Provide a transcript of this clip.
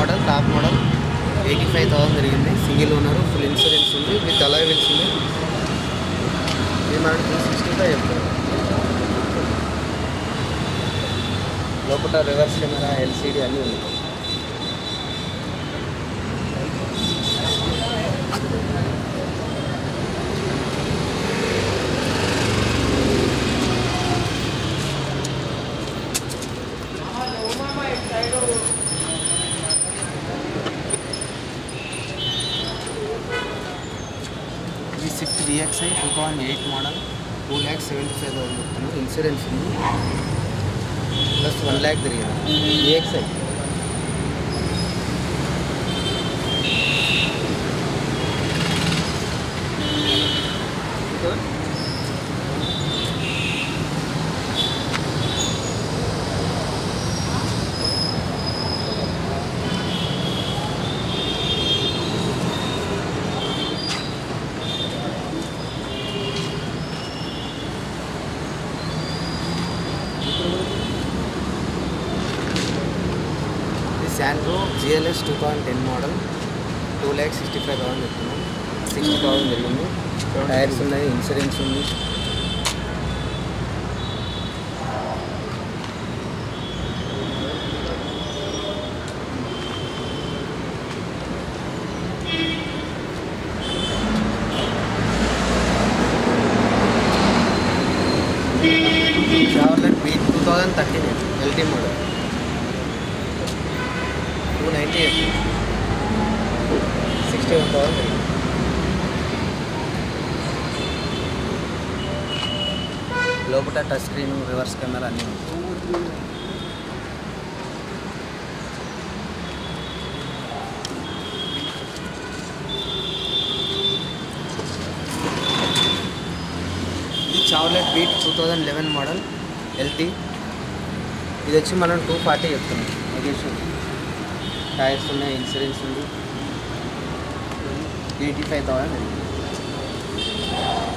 model top model eighty five thousand జరిగింది single owner full insurance ఉంది with alloy wheels ఉంది ఇది మనకి టూ సిక్స్టీ ఫైవ్ చెప్తారు లోపల రివర్స్ కెమెరా ఎల్సీడీ అన్నీ ఉన్నాయి ఈ Swift VXI two thousand eight model two lakhs seventy five thousand చెప్తాను ఇన్సూరెన్స్ ఉంది ప్లస్ వన్ ల్యాక్ తిరిగింది విఎక్స్ఐ ఇది Santro GLS two thousand ten model two lakhs sixty five thousand చెప్తున్నాం సిక్స్టీ థౌసండ్ జరిగింది టైర్స్ ఉన్నాయి ఇన్సూరెన్స్ ఉంది Chevrolet Beat two thousand thirteen LT model two ninety eight sixty one thousand లోపల touch screen reverse camera అన్నీ ఉంటాయి ఇది Chevrolet Beat two thousand eleven model LT ఇది వచ్చి మనం టూ ఫార్టీ చెప్తున్నాం నెగేషన్ టైర్స్ ఉన్నాయి ఇన్సూరెన్స్ ఉంది ఎయిటీ ఫైవ్ థౌసండ్